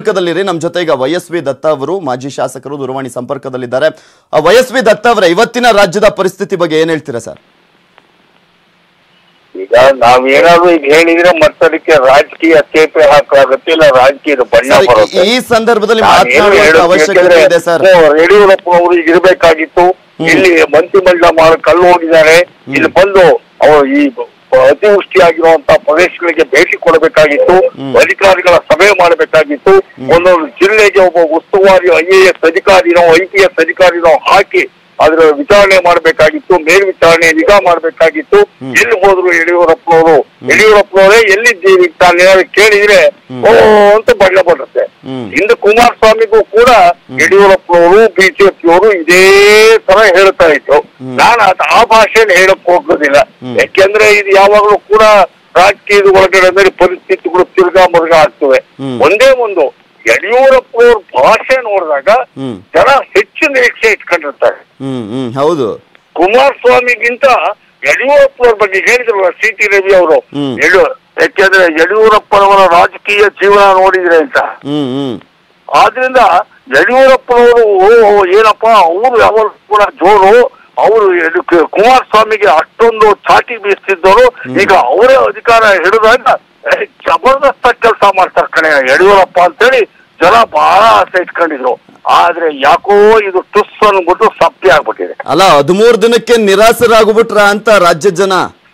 ಸಂಪರ್ಕದಲ್ಲಿರಿ ನಮ್ಮ ಜೊತೆ ಈಗ ವೈ ಎಸ್ ವಿ ದತ್ತ ಅವರು ಮಾಜಿ ಶಾಸಕರು ದೂರವಾಣಿ ಸಂಪರ್ಕದಲ್ಲಿದ್ದಾರೆ ವೈ ಎಸ್ ವಿ ದತ್ತ ಅವರ ಇವತ್ತಿನ ರಾಜ್ಯದ ಪರಿಸ್ಥಿತಿ ಬಗ್ಗೆ ಏನ್ ಹೇಳ್ತೀರಾ ಸರ್ ಈಗ ನಾವೇನಾದ್ರು ಈಗ ಹೇಳಿದ್ರೆ ಮತ್ತದಕ್ಕೆ ರಾಜಕೀಯ ಸೇಪೆ ಹಾಕಾಗುತ್ತೆ ಇಲ್ಲ ರಾಜಕೀಯದ ಬಣ್ಣ ಸರ್, ಈ- ಬರುತ್ತೆ ಈ ಸಂದರ್ಭದಲ್ಲಿ ನಾನೇನು ಮಾತನಾಡುವಂತ ಹೇಳೋದು ಅವಶ್ಯಕತೆ ಯಾಕೆಂದ್ರೆ ಇದೆ ಸರ್ ಓ, ಯಡಿಯೂರಪ್ಪ ಅವರು ಈಗ ಇರ್ಬೇಕಾಗಿತ್ತು ಇಲ್ಲಿ ಮಂತ್ರಿಮಂಡಲ ಮಾಡಿ ಕಲ್ಲು ಹೋಗಿದ್ದಾರೆ ಇಲ್ಲಿ ಬಂದು ಅವರು ಈ ಅತಿವೃಷ್ಟಿ ಆಗಿರುವಂತ ಪ್ರದೇಶಗಳಿಗೆ ಭೇಟಿ ಕೊಡಬೇಕಾಗಿತ್ತು ಅಧಿಕಾರಿಗಳ ಸಭೆ ಮಾಡಬೇಕಾಗಿತ್ತು ಒಂದೊಂದು ಜಿಲ್ಲೆಗೆ ಒಬ್ಬ ಉಸ್ತುವಾರಿ ಐ ಎ ಎಸ್ ಅಧಿಕಾರಿನೋ ಐ ಪಿ ಎಸ್ ಅಧಿಕಾರಿನೋ ಹಾಕಿ ಅದರ ವಿಚಾರಣೆ ಮಾಡಬೇಕಾಗಿತ್ತು ಮೇಲ್ವಿಚಾರಣೆ ನಿಗಾ ಮಾಡಬೇಕಾಗಿತ್ತು ಎಲ್ಲಿ ಹೋದ್ರು ಯಡಿಯೂರಪ್ಪನವರು ಯಡಿಯೂರಪ್ಪನವರೇ ಎಲ್ಲಿದ್ದೀರಿ ಅಂತ ಏನಾದ್ರು ಕೇಳಿದ್ರೆ ಓ ಅಂತ ಬಣ್ಣ ಬರುತ್ತೆ ಹ್ಮ್. ಇಂದು ಕುಮಾರಸ್ವಾಮಿಗೂ ಕೂಡ ಯಡಿಯೂರಪ್ಪನವರು ಬಿಜೆಪಿಯವರು ಇದೇ ತರ ಹೇಳ್ತಾ ಇದ್ರು ನಾನು ಅದ್- ಆ ಭಾಷೆನ ಹೇಳಕ್ ಹೋಗೋದಿಲ್ಲ ಯಾಕೆಂದ್ರೆ ಇದು ಯಾವಾಗಲೂ ಕೂಡ ರಾಜಕೀಯದ ಒಳಗಡೆ ಅಂದ್ರೆ ಪರಿಸ್ಥಿತಿಗಳು ತಿರ್ಗಾ ಮುರುಗಾ ಆಗ್ತವೆ ಹ್ಮ್. ಒಂದೇ ಒಂದು ಯಡಿಯೂರಪ್ಪನವ್ರ ಭಾಷೆ ನೋಡಿದಾಗ ಹ್ಮ್ ಜನ ಹೆಚ್ಚು ನಿರೀಕ್ಷೆ ಇಟ್ಕೊಂಡಿರ್ತಾರೆ ಹ್ಮ್ ಹ್ಮ್ ಹೌದು ಕುಮಾರಸ್ವಾಮಿಗಿಂತ ಯಡಿಯೂರಪ್ಪನವ್ರ ಬಗ್ಗೆ ಹೇಳಿದ್ರಲ್ಲ ಸಿ ಟಿ ರವಿ ಅವರು ಹ್ಮ್. ಯಡಿಯೂ ಯಾಕೆಂದ್ರೆ ಯಡಿಯೂರಪ್ಪನವರ ರಾಜಕೀಯ ಜೀವನ ನೋಡಿದ್ರೆ ಅಂತ ಹ್ಮ್ ಹ್ಮ್ ಆದ್ರಿಂದ ಯಡಿಯೂರಪ್ಪನವರು ಏನಪ್ಪ ಅವರು ಯಾವಾಗ ಕೂಡ ಜೋರು ಅವರು ಕುಮಾರಸ್ವಾಮಿಗೆ ಅಷ್ಟೊಂದು ಚಾಟಿ ಬೀಸ್ತಿದ್ದವರು ಈಗ ಅವರೇ ಅಧಿಕಾರ ಹಿಡಿದಾಗ ಏ, ಜಬರ್ದಸ್ತ ಕೆಲಸ ಮಾಡ್ತಾರೆ ಕಣೆ ಯಡಿಯೂರಪ್ಪ ಅಂತೇಳಿ ಜನ ಬಹಳ ಆಸೆ ಇಟ್ಕೊಂಡಿದ್ರು ಆದ್ರೆ ಯಾಕೋ ಇದು ಟುಸ್ ಅಂದ್ಬಿಟ್ಟು ಸಪ್ಪಿ ಆಗ್ಬಿಟ್ಟಿದೆ ಅಲ್ಲ ಹದಿಮೂರು ದಿನಕ್ಕೆ ನಿರಾಸರಾಗ್ಬಿಟ್ರ ಅಂತ ರಾಜ್ಯದ ಜನ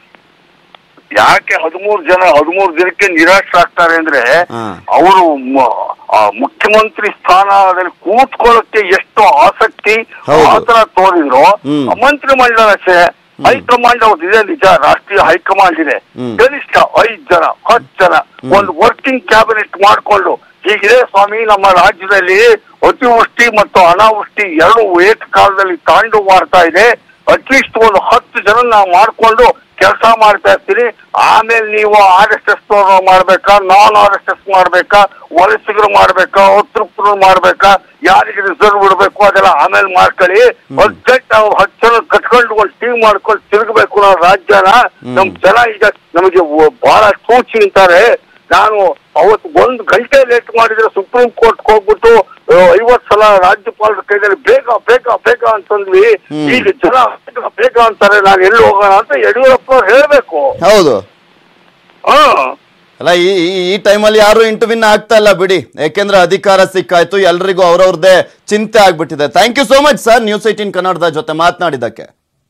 ಯಾಕೆ ಹದಿಮೂರು ಜನ ಹದಿಮೂರು ದಿನಕ್ಕೆ ನಿರಾಶರಾಗ್ತಾರೆ ಅಂದ್ರೆ ಹಾ. ಅವರು ಮುಖ್ಯಮಂತ್ರಿ ಸ್ಥಾನದಲ್ಲಿ ಕೂತ್ಕೊಳ್ಳಕ್ಕೆ ಎಷ್ಟು ಆಸಕ್ತಿ ಹೌದು. ಆತರ ತೋರಿದ್ರು ಹ್ಮ್. ಮಂತ್ರಿ ಮಂಡಲ ಹೈಕಮಾಂಡ್ ಅವ್ರದ್ದು ಇದೆ ನಿಜ ರಾಷ್ಟ್ರೀಯ ಹೈಕಮಾಂಡ್ ಇದೆ ಹ್ಮ್. ಕನಿಷ್ಠ ಐದ್ ಜನ ಹತ್ತು ಜನ ಒಂದು ವರ್ಕಿಂಗ್ ಕ್ಯಾಬಿನೆಟ್ ಮಾಡ್ಕೊಂಡು ಹೀಗಿದೆ ಸ್ವಾಮಿ ನಮ್ಮ ರಾಜ್ಯದಲ್ಲಿ ಅತಿವೃಷ್ಟಿ ಮತ್ತು ಅನಾವೃಷ್ಟಿ ಎರಡು ಏಕಕಾಲದಲ್ಲಿ ತಾಂಡು ಮಾಡ್ತಾ ಇದೆ ಅಟ್ಲೀಸ್ಟ್ ಒಂದು ಹತ್ತು ಜನ ನಾವು ಮಾಡ್ಕೊಂಡು ಕೆಲಸ ಮಾಡ್ತಾ ಇರ್ತೀರಿ ಆಮೇಲೆ ನೀವು ಆರ್ ಎಸ್ ಎಸ್ ಮಾಡ್ಬೇಕಾ ನಾನ್ ಆರ್ ಎಸ್ ಎಸ್ ಮಾಡ್ಬೇಕಾ ವಲಸಿಗರು ಮಾಡ್ಬೇಕಾ ಅತೃಪ್ತರು ಮಾಡ್ಬೇಕಾ ಯಾರಿಗೆ ರಿಸರ್ವ್ ಬಿಡ್ಬೇಕು ಅದೆಲ್ಲ ಆಮೇಲೆ ಮಾಡ್ಕೊಳ್ಳಿ ಅರ್ಜೆಂಟ್ ನಾವು ಹತ್ತು ಜನ ಕಟ್ಕೊಂಡು ಒಂದು ಟೀಮ್ ಮಾಡ್ಕೊಂಡು ತಿರುಗಬೇಕು ನಾವು ರಾಜ್ಯನ ನಮ್ ಜನ ಈಗ ನಮಗೆ ಒ- ಬಹಳ ಸೂಚಿ ಅಂತಾರೆ ನಾನು ಅವತ್ತು ಒಂದು ಗಂಟೆ ಲೇಟ್ ಮಾಡಿದ್ರೆ ಸುಪ್ರೀಂ ಕೋರ್ಟ್ ಹೋಗ್ಬಿಟ್ಟು ಆ, ಐವತ್ ಸಲ ರಾಜ್ಯಪಾಲರ ಕೈದಲ್ಲಿ ಬೇಗ ಬೇಗ ಬೇಗ ಅಂತಂದ್ವಿ ಹ್ಮ್. ಈಗ ಜನ ಬೇಗ ಬೇಗ ಅಂತಾರೆ ನಾನು ಎಲ್ಲಿ ಹೋಗೋಣ ಅಂತ ಯಡಿಯೂರಪ್ಪ ಅವ್ರು ಹೇಳ್ಬೇಕು ಹೌದು ಹಾ ಅಲ್ಲ ಈ ಈ- ಈ ಟೈಮಲ್ಲಿ ಯಾರು ಇಂಟರ್ವ್ಯೂನ್ ಆಗ್ತಾ ಇಲ್ಲ ಬಿಡಿ ಯಾಕೆಂದ್ರೆ ಅಧಿಕಾರ ಸಿಕ್ಕಾಯ್ತು ಎಲ್ರಿಗೂ ಅವ್ರವ್ರದ್ದೇ ಚಿಂತೆ ಆಗ್ಬಿಟ್ಟಿದೆ thank you so much sir news eighteen ಕನ್ನಡದ ಜೊತೆ ಮಾತನಾಡಿದ್ದಕ್ಕೆ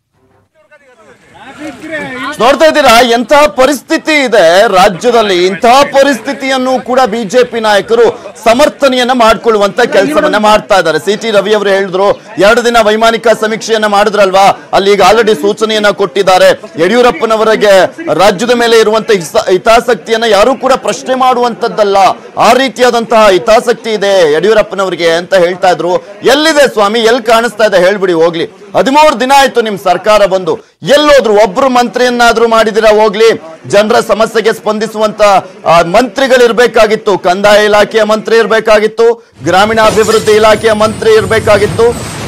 ನೋಡ್ತಾ ಇದ್ದೀರಾ ಎಂತಹ ಪರಿಸ್ಥಿತಿ ಇದೆ ರಾಜ್ಯದಲ್ಲಿ ಇಂತಹ ಪರಿಸ್ಥಿತಿಯನ್ನು ಕೂಡ ಬಿಜೆಪಿ ನಾಯಕರು ಸಮರ್ಥನೆಯನ್ನ ಮಾಡ್ಕೊಳ್ಳುವಂತ ಕೆಲಸವನ್ನ ಮಾಡ್ತಾ ಇದ್ದಾರೆ ಸಿ ಟಿ ರವಿ ಅವರು ಹೇಳಿದ್ರು ಎರಡು ದಿನ ವೈಮಾನಿಕ ಸಮೀಕ್ಷೆಯನ್ನ ಮಾಡಿದ್ರಲ್ವಾ ಅಲ್ಲಿ ಈಗ ಆಲ್ರೆಡಿ ಸೂಚನೆಯನ್ನ ಕೊಟ್ಟಿದ್ದಾರೆ ಯಡಿಯೂರಪ್ಪನವರಿಗೆ ರಾಜ್ಯದ ಮೇಲೆ ಇರುವಂತ ಹಿಸ- ಹಿತಾಸಕ್ತಿಯನ್ನ ಯಾರು ಕೂಡ ಪ್ರಶ್ನೆ ಮಾಡುವಂತದ್ದಲ್ಲ ಆ ರೀತಿಯಾದಂತಹ ಹಿತಾಸಕ್ತಿ ಇದೆ ಯಡಿಯೂರಪ್ಪನವರಿಗೆ ಅಂತ ಹೇಳ್ತಾ ಇದ್ರು ಎಲ್ಲಿದೆ ಸ್ವಾಮಿ ಎಲ್ಲಿ ಕಾಣಿಸ್ತಾ ಇದೆ ಹೇಳ್ಬಿಡಿ ಹೋಗ್ಲಿ ಹದಿಮೂರು ದಿನ ಆಯ್ತು ನಿಮ್ ಸರ್ಕಾರ ಬಂದು ಎಲ್ಲೋದ್ರು ಒಬ್ರು ಮಂತ್ರಿಯನ್ನಾದ್ರೂ ಮಾಡಿದಿರಾ ಹೋಗ್ಲಿ ಜನರ ಸಮಸ್ಯೆಗೆ ಸ್ಪಂದಿಸುವಂತ ಆ, ಮಂತ್ರಿಗಳಿರ್ಬೇಕಾಗಿತ್ತು ಕಂದಾಯ ಇಲಾಖೆಯ ಮಂತ್ರಿ ಇರ್ಬೇಕಾಗಿತ್ತು ಗ್ರಾಮೀಣಾಭಿವೃದ್ಧಿ ಇಲಾಖೆಯ ಮಂತ್ರಿ ಇರ್ಬೇಕಾಗಿತ್ತು